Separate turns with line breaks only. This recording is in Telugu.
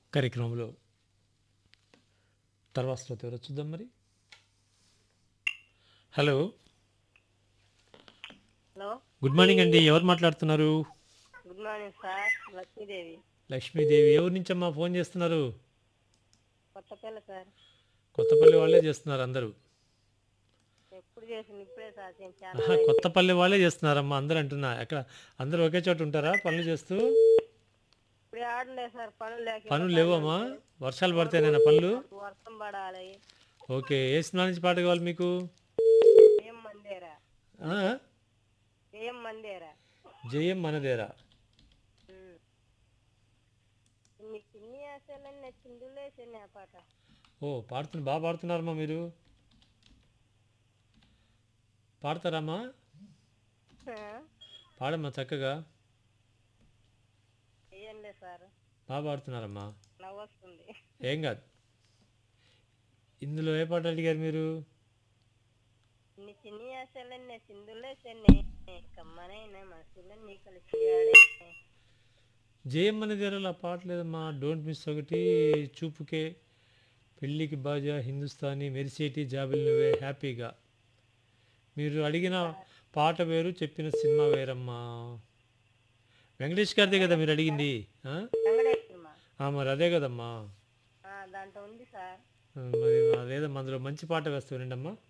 కార్యక్రమంలో తర్వాత శ్రోత ఎవరో చూద్దాం మరి హలో
హలో
గుడ్ మార్నింగ్ అండి ఎవరు మాట్లాడుతున్నారు
good morning sir Lakshmidevi
Lakshmidevi ఎవరి నుంచమ్మా ఫోన్ చేస్తున్నారు
కొత్తపల్లి సార్
కొత్తపల్లి వాళ్ళే చేస్తున్నారు అందరూ
ఎప్పుడు చేసింది ఇప్పుడే సార్ నేను చాలా
ఆహా, కొత్తపల్లి వాళ్ళే చేస్తున్నారమ్మా అందరూ అంటున్నా ఎక్కడ అందరూ ఒకే చోట ఉంటారా పనులు చేస్తూ
ఇప్పుడే ఆడలే సార్ పనులు లేక
పనులు లేవమ్మా వర్షాలు పడితేనేనా పనులు
వర్షం పడాలి
ఓకే ఏ సినిమా నుంచి పాట కావాలి మీకు
ఏం మందేరా
ఆ?
ఏం మందేరా
జయం మనదేరా
ఉమ్. ఇన్ని చిన్ని ఆశలన్నీ చిందులేసాను ఆ పాట
ఓ పాడుతున్న బాగా పాడుతున్నారమ్మా మీరు పాడతారమ్మా
ఆ?
పాడమ్మా చక్కగా
ఏంలే సార్
బాగా పాడుతున్నారమ్మా
నవ్వొస్తుంది
ఏం కాదు ఇందులో ఏ పాట అడిగారు మీరు
ఇన్ని చిన్ని ఆశలన్నీ చిందులేసాను కమ్మనైన మనసులన్నీ కలిసి ఆడే
జయం మనదేరాలో ఆ పాట లేదమ్మా డోంట్ మిస్ ఒకటి చూపుకే పెళ్ళికి బాజా హిందుస్థానీ మెరిసేటి జాబిల్ నువ్వే హ్యాపీగా మీరు అడిగిన పాట వేరు చెప్పిన సినిమా వేరమ్మా వెంకటేష్ గారిదే కదా మీరు అడిగింది ఆ?
వెంకటేశ్వరమా
ఆ, మరి అదే కదమ్మా
దాంట్లో ఉంది సార్
ఆ, మరి అదేదమ్మా అందులో మంచి పాట వేస్తూ వినండమ్మా